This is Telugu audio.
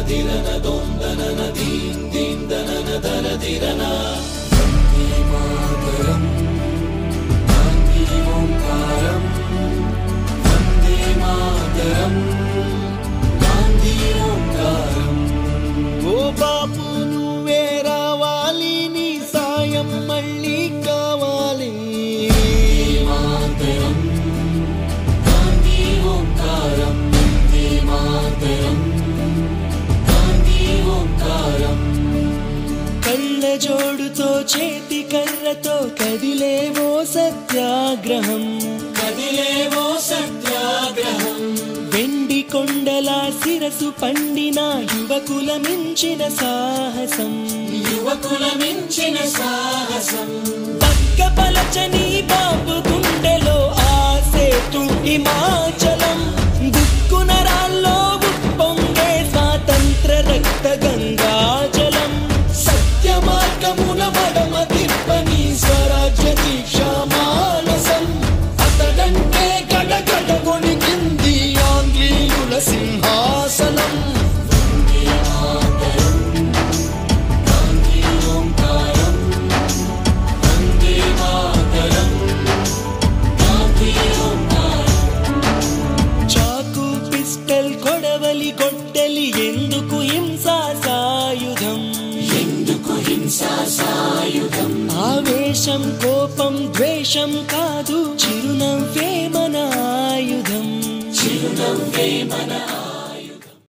ఓ బాపు నువ్వే రావాలి నీ సాయం మళ్ళీ కావాలి కళ్ళ జోడుతో చేతి కర్రతో కదిలేవో సత్యాగ్రహం కదిలేవో సత్యాగ్రహం వెండి కొండల శిరసు పండిన యువకుల మించిన సాహసం యువకుల మించిన సాహసం పక్క పలచని బాబు గుండెలో ఆసేతు హిమాచలం దుక్కున రాల్లో ఉప్పొంగే స్వాతంత్ర రక్త గంగాజలం సత్య మార్గమున మడమ తిప్పని స్వరాజ్య దీక్ష మానసం అతడంటే గడగడ కొనికింది ఆంగ్లేయుల సింహాసనం చాకు పిస్టల్ కొడవలి కొట్టెలి ఎందుకు హింసా సాయుధం ఎందుకు హింసా సాయుధం ఆవేశం కోపం ద్వేషం కాదు చిరునవ్వే మన ఆయుధం చిరునవ్వే మన